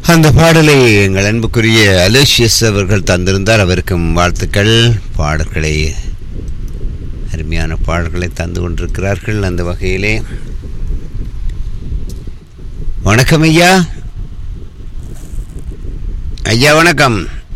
அந்த பாடலை எங்கள் அன்புக்குரிய அலோசியஸ் அவர்கள் தந்திருந்தார் அவருக்கும் வாழ்த்துக்கள் பாடல்களை அருமையான பாடல்களை தந்து கொண்டிருக்கிறார்கள் அந்த வகையிலே வணக்கம் ஐயா ஐயா வணக்கம்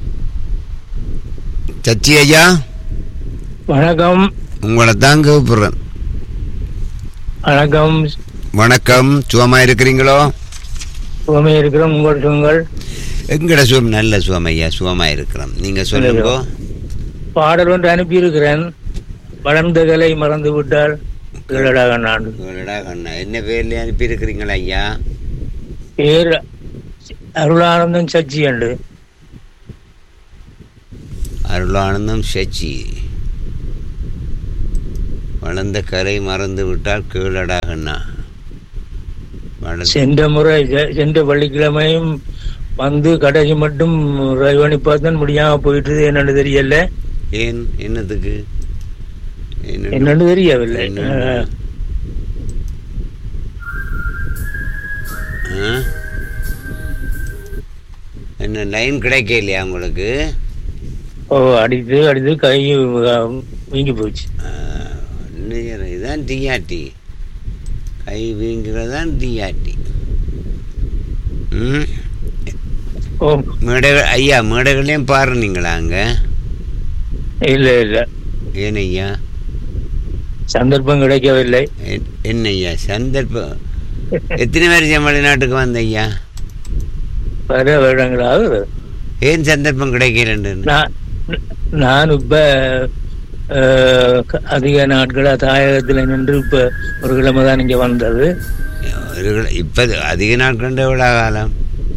சச்சி ஐயா வணக்கம் உங்களை தான் கூப்பிடுறேன் வணக்கம் வணக்கம் சுகமா இருக்கிறீங்களோ சுகமே இருக்கிறோம் உங்கள் சுகங்கள் எங்கட சுகம் நல்ல சுகம் ஐயா சுகமா இருக்கிறோம் நீங்க சொல்லுங்க பாடல் ஒன்று அனுப்பியிருக்கிறேன் வளர்ந்த கலை மறந்து விட்டால் கீழடாக நான் இவளடா கண்ணா என்ன பேர்ல அனுப்பி இருக்கிறீங்களா ஐயா பேர் அருளானந்தம் சச்சி அண்டு அருளானந்தம் சச்சி வளர்ந்த கரை மறந்து விட்டால் கீழடா கண்ணா வளர்ந்த சென்ற முறை செ- சென்ற வெள்ளிக்கிழமையும் வந்து கடைசி மட்டும் ரவிவணி பார்த்தேன் முடியாம போயிட்டு என்னன்னு தெரியல ஏன் என்னதுக்கு என்ன- என்னன்னு தெரியவில்லை என்ன? ஆ? என்ன லைன் கிடைக்கலையா உங்களுக்கு ஓ அடித்து அடித்து கை அஹ், வீங்கி போச்சு ஆ, இன்னும் இதுதான் டிஆர்டி கை வீங்கிறதான் டிஆர்டி ம் ஓ மேடைகள் ஐயா மேடைகளையும் பாருனீங்களா அங்க இல்ல இல்ல ஏன் ஐயா சந்தர்ப்பம் கிடைக்கவில்லை எ- என்ன ஐயா சந்தர்ப்பம் எத்தனை வருஷம் வெளிநாட்டுக்கு வந்த ஐயா பல வருடங்களாவது ஏன் சந்தர்ப்பம் கிடைக்கலன்னு நான் நான் இப்ப அஹ், க- அதிக நாட்களா தாயகத்துல நின்று இப்ப ஒரு கிழமை தான் இங்க வந்தது ஒரு கிலோ- இப்ப அதிக நாள் கண்டு எவ்வளோ காலம்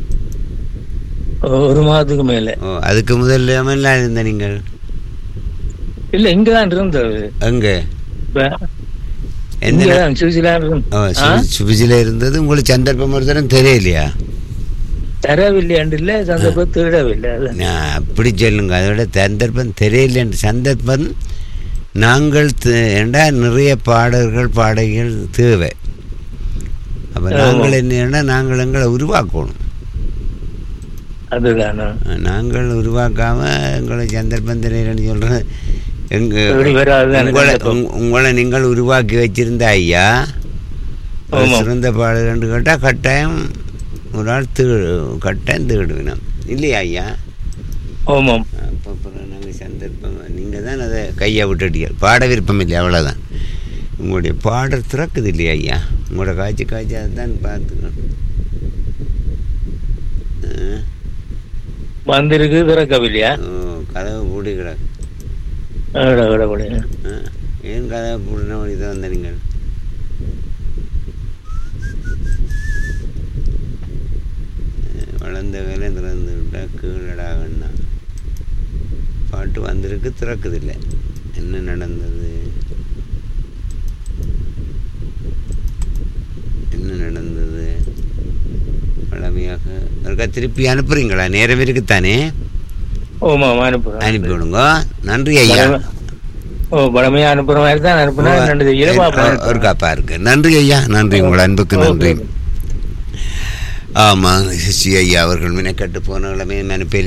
ஒரு மாதத்துக்கு மேல ஓ அதுக்கு முதல்ல எல்லாம் இருந்த நீங்கள் இல்ல இங்கதான் இருந்தது அங்க இப்ப எந்த நா- இங்கதான் சுவிட்சர்லாந்து இருந்து- ஓ ஆ? சுபிஜில இருந்தது உங்களுக்கு சந்தர்ப்பம் ஒரு தரம் தெரியலையா தரவில்லை இல்ல சந்தர்ப்பம் தேடவில்லை அதான். நான் அப்படி சொல்லுங்க அதோட சந்தர்ப்பம் தெரியல சந்தர்ப்பம் நாங்கள் த- ஏண்டா நிறைய பாடல்கள் பாடகிகள் தேவை அப்போ ஆமா. நாங்கள் என்ன நாங்கள் எங்களை உருவாக்கணும் அதுதான் நாங்கள் உருவாக்காம எங்களை சந்தர்ப்பம் தெரியலன்னு சொல்கிறேன் எங்க எப்படி வராது எனக்கு உங்களை சந்தர்ப்பம். உங்க- உங்களை நீங்கள் உருவாக்கி வச்சிருந்த ஐயா ஒரு ஆமாம். சிறந்த பாடல்கள் கேட்டால் கட்டாயம் ஒரு ஆள் தீ கட்டாயம் தேடுவினோம் இல்லையா ஐயா ஓமம் அப்போ அப்புறம் நாங்கள் சந்தர்ப்பம் நீங்கள் தான் அதை கையை விட்டுட்டீங்க பாட விருப்பம் இல்லை அவ்வளோதான் உங்களுடைய பாடல் திறக்குது இல்லையா ஐயா உங்களோட காய்ச்சி காய்ச்சி அதுதான் பார்த்துக்கணும் ஆ, வந்திருக்கு திறக்கவில்லையா ஓ, கதவு பூடி கிடக்கு அட, அட, அட. ஆ, ஏன் கதவை பூடின வழி தான் வந்த நீங்கள் ஆ, வளர்ந்த வேலை திறந்து விட்டா கீழடாகண்ணா பாட்டு வந்திருக்கு திறக்குதில்லை என்ன நடந்தது என்ன நடந்தது பழமையாக ஒருக்கா திருப்பி அனுப்புறீங்களா நேரம் இருக்குத்தானே ஓமாம் அனுப்புறேன் அனுப்பி விடுங்க நன்றி ஐயா பழமை- ஓ பழமையா அனுப்புற மாதிரி தான் அனுப்புனா ரெண்டு தெரியல பாப்பேன் ஒரு காப்பா இருக்கு நன்றி ஐயா நன்றி உங்கள் அன்புக்கு நன்றி ஓகே. ஆமாம் சி ஐயா அவர்கள் மினக்கட்டு போன கிழமை அனுப்பி